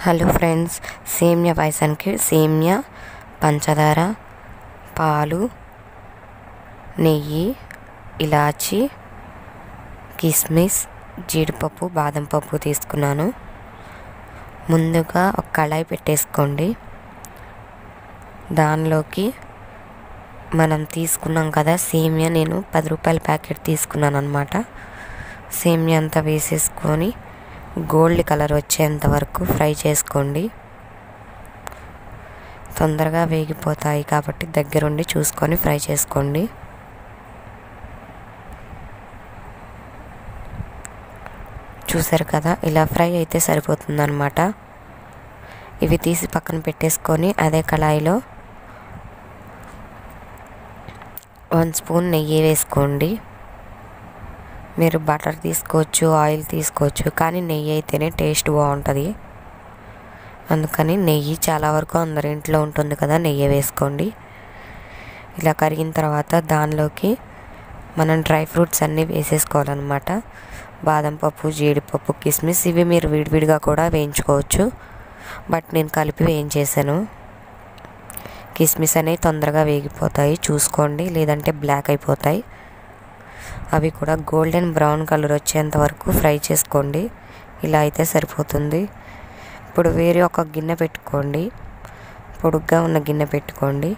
hello friends సేమ్యా పాయసానికి సేమ్యా పంచదార పాలు నెయ్యి ఇలాచి కిస్మిస్ జీడిపప్పు బాదం పప్పు తీసుకున్నాను ముందుగా ఒక కళాయి పెట్టేసుకోండి దానిలోకి మనం తీసుకున్నాం కదా సేమియా నేను పది రూపాయల ప్యాకెట్ తీసుకున్నాను అనమాట సేమియా అంతా వేసేసుకొని గోల్డ్ కలర్ వచ్చేంత వరకు ఫ్రై చేసుకోండి తొందరగా వేగిపోతాయి కాబట్టి దగ్గరుండి చూసుకొని ఫ్రై చేసుకోండి చూసారు కదా ఇలా ఫ్రై అయితే సరిపోతుందన్నమాట ఇవి తీసి పక్కన పెట్టేసుకొని అదే కళాయిలో వన్ స్పూన్ నెయ్యి వేసుకోండి మీరు బటర్ తీసుకోవచ్చు ఆయిల్ తీసుకోవచ్చు కానీ నెయ్యి అయితేనే టేస్ట్ బాగుంటుంది అందుకని నెయ్యి చాలా వరకు అందరి ఇంట్లో ఉంటుంది కదా నెయ్యి వేసుకోండి ఇలా కరిగిన తర్వాత దానిలోకి మనం డ్రై ఫ్రూట్స్ అన్నీ వేసేసుకోవాలన్నమాట బాదం పప్పు జీడిపప్పు కిస్మిస్ ఇవి మీరు విడివిడిగా కూడా వేయించుకోవచ్చు బట్ నేను కలిపి వేయించేసాను కిస్మిస్ అనేవి తొందరగా వేగిపోతాయి చూసుకోండి లేదంటే బ్లాక్ అయిపోతాయి అవి కూడా గోల్డెన్ బ్రౌన్ కలర్ వచ్చేంత వరకు ఫ్రై చేసుకోండి ఇలా అయితే సరిపోతుంది ఇప్పుడు వేరే ఒక గిన్నె పెట్టుకోండి పొడుగ్గా ఉన్న గిన్నె పెట్టుకోండి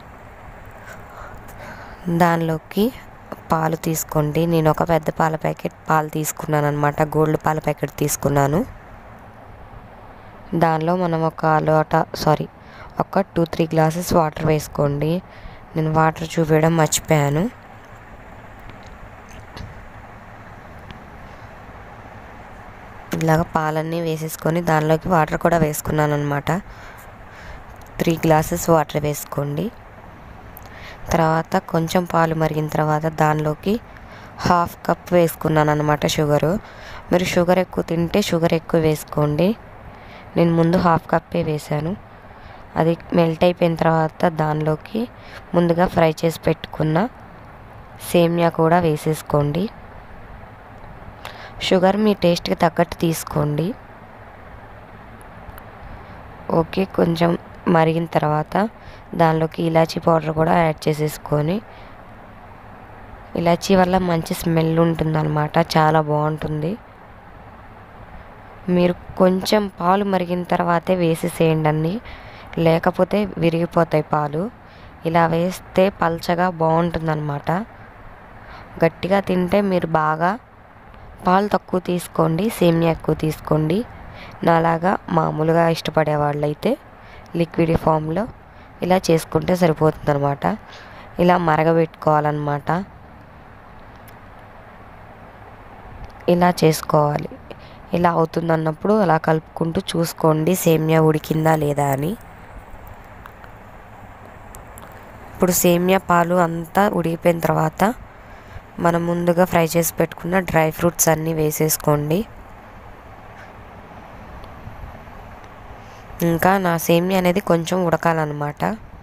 దానిలోకి పాలు తీసుకోండి నేను ఒక పెద్ద పాల ప్యాకెట్ పాలు తీసుకున్నాను అనమాట గోల్డ్ పాల ప్యాకెట్ తీసుకున్నాను దానిలో మనం ఒక లోట సారీ ఒక టూ త్రీ గ్లాసెస్ వాటర్ వేసుకోండి నేను వాటర్ చూపించడం మర్చిపోయాను ఇలాగ పాలన్నీ వేసేసుకొని దానిలోకి వాటర్ కూడా వేసుకున్నాను అనమాట త్రీ గ్లాసెస్ వాటర్ వేసుకోండి తర్వాత కొంచెం పాలు మరిగిన తర్వాత దానిలోకి హాఫ్ కప్ వేసుకున్నాను అనమాట షుగరు మీరు షుగర్ ఎక్కువ తింటే షుగర్ ఎక్కువ వేసుకోండి నేను ముందు హాఫ్ కప్పే వేశాను అది మెల్ట్ అయిపోయిన తర్వాత దానిలోకి ముందుగా ఫ్రై చేసి పెట్టుకున్న సేమియా కూడా వేసేసుకోండి షుగర్ మీ టేస్ట్కి తగ్గట్టు తీసుకోండి ఓకే కొంచెం మరిగిన తర్వాత దానిలోకి ఇలాచీ పౌడర్ కూడా యాడ్ చేసేసుకొని ఇలాచీ వల్ల మంచి స్మెల్ ఉంటుందన్నమాట చాలా బాగుంటుంది మీరు కొంచెం పాలు మరిగిన తర్వాతే వేసేసేయండి అన్ని లేకపోతే విరిగిపోతాయి పాలు ఇలా వేస్తే పల్చగా బాగుంటుందన్నమాట గట్టిగా తింటే మీరు బాగా పాలు తక్కువ తీసుకోండి సేమియా ఎక్కువ తీసుకోండి నాలాగా మామూలుగా ఇష్టపడే వాళ్ళైతే లిక్విడ్ ఫామ్లో ఇలా చేసుకుంటే సరిపోతుంది అనమాట ఇలా మరగబెట్టుకోవాలన్నమాట ఇలా చేసుకోవాలి ఇలా అవుతుంది అన్నప్పుడు అలా కలుపుకుంటూ చూసుకోండి సేమియా ఉడికిందా లేదా అని ఇప్పుడు సేమియా పాలు అంతా ఉడికిపోయిన తర్వాత మనం ముందుగా ఫ్రై చేసి పెట్టుకున్న డ్రై ఫ్రూట్స్ అన్నీ వేసేసుకోండి ఇంకా నా సేమియా అనేది కొంచెం ఉడకాలన్నమాట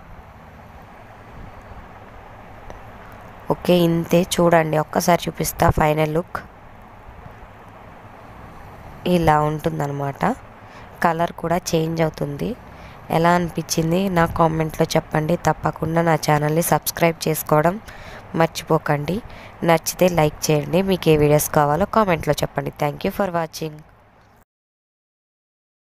ఓకే ఇంతే చూడండి ఒక్కసారి చూపిస్తా ఫైనల్ లుక్ ఇలా ఉంటుందన్నమాట కలర్ కూడా చేంజ్ అవుతుంది ఎలా అనిపించింది నా కామెంట్లో చెప్పండి తప్పకుండా నా ఛానల్ని సబ్స్క్రైబ్ చేసుకోవడం మర్చిపోకండి నచ్చితే లైక్ చేయండి మీకు ఏ వీడియోస్ కావాలో కామెంట్లో చెప్పండి థ్యాంక్ యూ ఫర్ వాచింగ్